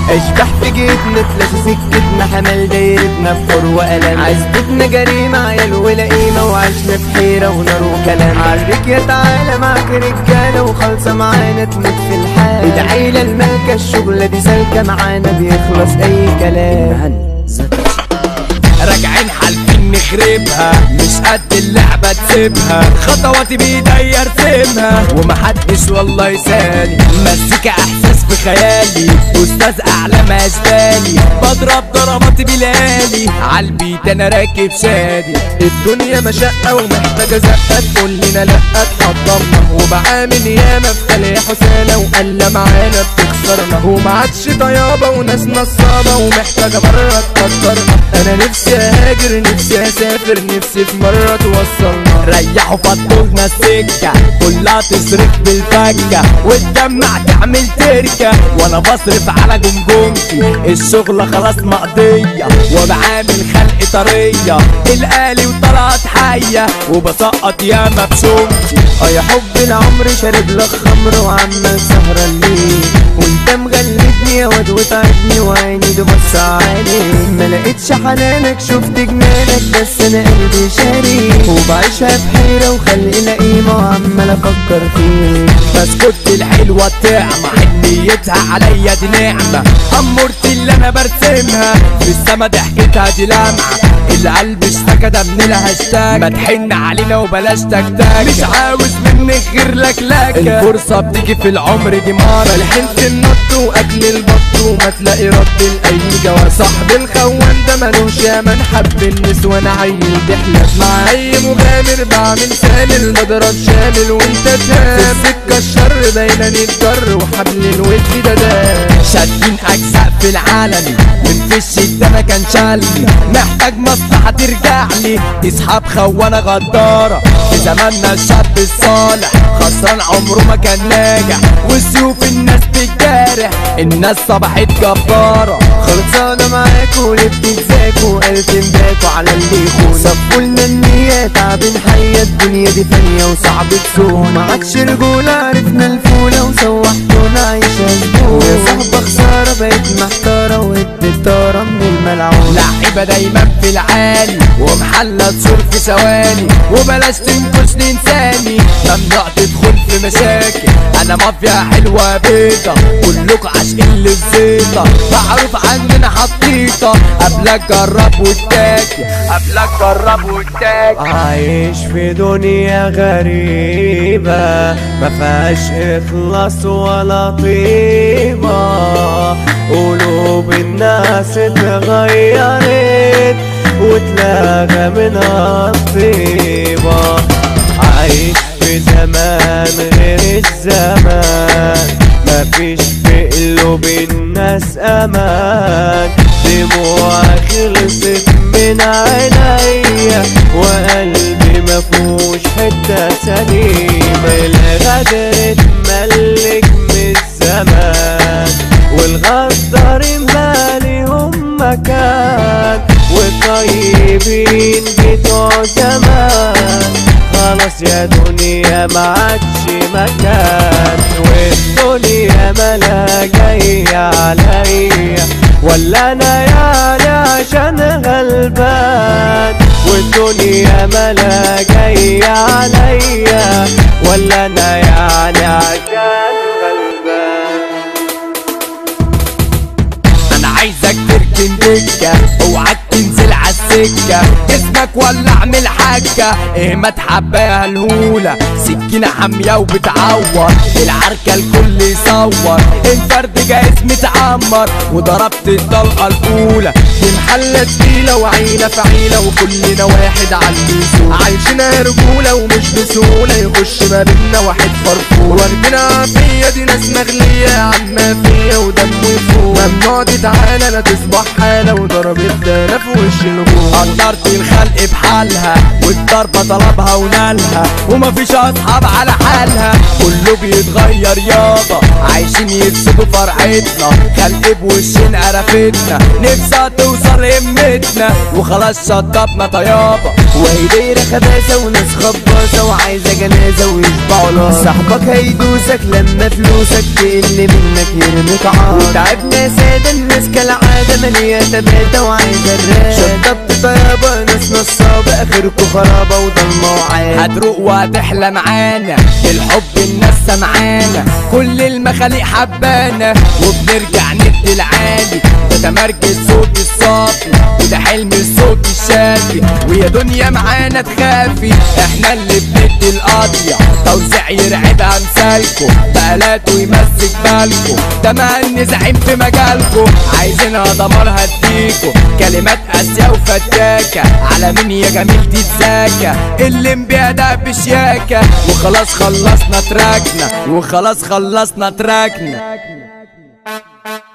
اشبح في جيتنا تلاقي سكتنا حمل دايرتنا بحور وألم عزبتنا جريمة عيال ولا قيمة وعشنا في حيرة ونار وكلام عرك يا تعالى معاك رجالة وخالصة معانا تموت في الحال ادعي للملكة الشغلة دي سالكة معانا بيخلص أي كلام راجعين حالفين نخربها مش قد اللعبة تسيبها خطواتي بايدي ارسمها ومحدش والله يسالي مزيكا احساس في خيالي استاذ اعلام اشبالي بضرب ضربات بلالي عالبيت انا راكب شادي الدنيا مشقة ومحتاجة زقة تقول لنا لا تحطمنا وبعامل ياما في خلي حسالة وقلة معانا بتكسرنا ومعادش طيابة وناس نصابة ومحتاجة مرة تكترنا انا نفسي اهاجر نفسي اسافر نفسي في مرة توصلنا ريحوا فضلنا السكة كلها تصرف بالفكة وتجمع تعمل تركة وانا بصرف على جمجمتي الشغلة خلاص مقضية وبعامل خلق طرية الآلي وطلعت حية وبسقط ياما بشومتي اه يا حب العمر شارب لك خمر وعمال سهران ليه وانت مغلبني يا واد وتعبني وعيني تبص عليك ما لقيتش حنانك شفت جنانك بس انا قلبي شاري وبعيشها بحيرة وخلق لقيمة وعمال افكر فيك بسكت الحلوة الطعمة حنيتها عليا دي نعمة أمورتي اللي أنا برسمها في السما ضحكتها دي لمعة القلب اشتكى ده من الهاشتاج ما تحن علينا وبلاش تكتاك مش عاوز منك غير لك لك الفرصة بتيجي في العمر دي مرة الحنت النط وأكل البط وما تلاقي رد لأي جواز صاحب الخوان ده ملوش يا من حب النسوان عيل تحلف مع أي مغامر بعمل سامل بضرب شامل وانت تهام في السكة الشر باينة نتجر وحبل الود ده ده شادين أجزاء في العالمي من في الشدة أنا كان شالني محتاج مصلحة ترجع لي اصحاب خوانة غدارة في زماننا الشاب الصالح خسران عمره ما كان ناجح وسيوف الناس بتجارح الناس صبحت جبارة خلصانة معاكوا اللي بتتزاكوا ألف باكوا على اللي يخون صفوا لنا النية تعبين حية الدنيا دي فانية وصعب تسوق ما عادش رجولة عرفنا الفولة وسوحتونا عيشة زبون يا صاحبة خسارة بقيت محتارة وادت طارة من الملعون لعيبة دايما في العالي ومحلة تصور في ثواني وبلاش تنكش لإنساني ممنوع تدخل في مشاكل أنا مافيا حلوة بيضة كلكوا عاشقين للزيطة معروف عننا حطيطة قبلك جرب واتاكل قبلك جرب واتاكل عايش في دنيا غريبة ما فيهاش إخلاص ولا طيبة قلوب الناس اتغيرت واتلغى منها الطيبة عايش في زمان غير الزمان مفيش في قلوب الناس امان دموع خلصت من عينيا وقلبي مفهوش حتة سليمة الغدر اتملك من الزمان والغدر ماليهم مكان والطيبين بتوع زمان خلاص يا دنيا ما عادش مكان والدنيا ملا جاية عليا ولا انا يعني عشان غلبان والدنيا ملا جاية عليا ولا انا يعني عشان غلبان انا عايزك تركن دكة اوعك تنزل عالسكة جسمك ولا اعمل حاجة ايه ما تحباها الهولة سكينة حامية وبتعور العركة الكل يصور الفرد جايز متعمر وضربت الطلقة الاولى دي محلة تقيلة وعيلة فعيلة وكلنا واحد على الميزون عايشينها رجولة ومش بسهولة يخش ما بينا واحد فرفور وردنا عافية دي ناس مغلية عما فيا ودم يفور ممنوع تتعالى لا تصبح حالة وضرب الدانا في وش الهجوم قدرت الخلق بحالها والضربة طلبها ونالها ومفيش اصحاب على حالها كله بيتغير يابا عايشين يفسدوا فرحتنا خلق بوشين قرفتنا نفسها توصل همتنا وخلاص شطبنا طيابة وهي دايرة خباثة وناس خباصة وعايزة جنازة ويشبعوا لها صاحبك هيدوسك لما فلوسك تقل منك يرميك عار وتعبنا سادة الناس كالعادة مالية تباتة وعايزة الراب شطبت طيابة ناس نصابة اخركوا خرابة وضلمة وعاد هتروق وهتحلى معانا الحب الناس سمعانا كل المخاليق حبانا وبنرجع ندي العالي ده تمركز صوت الصافي وده حلم الصوت الشافي ويا دنيا معانا تخافي احنا اللي بندي القضية توزيع يرعب امثالكو بقالاته يمسك بالكو ده مهن زعيم في مجالكو عايزينها دمار هديكو كلمات قاسية وفتاكة على مين يا جميل تتزاكى اللي مبيدها بشياكة وخلاص خلصنا تراكنا وخلاص خلصنا تراكنا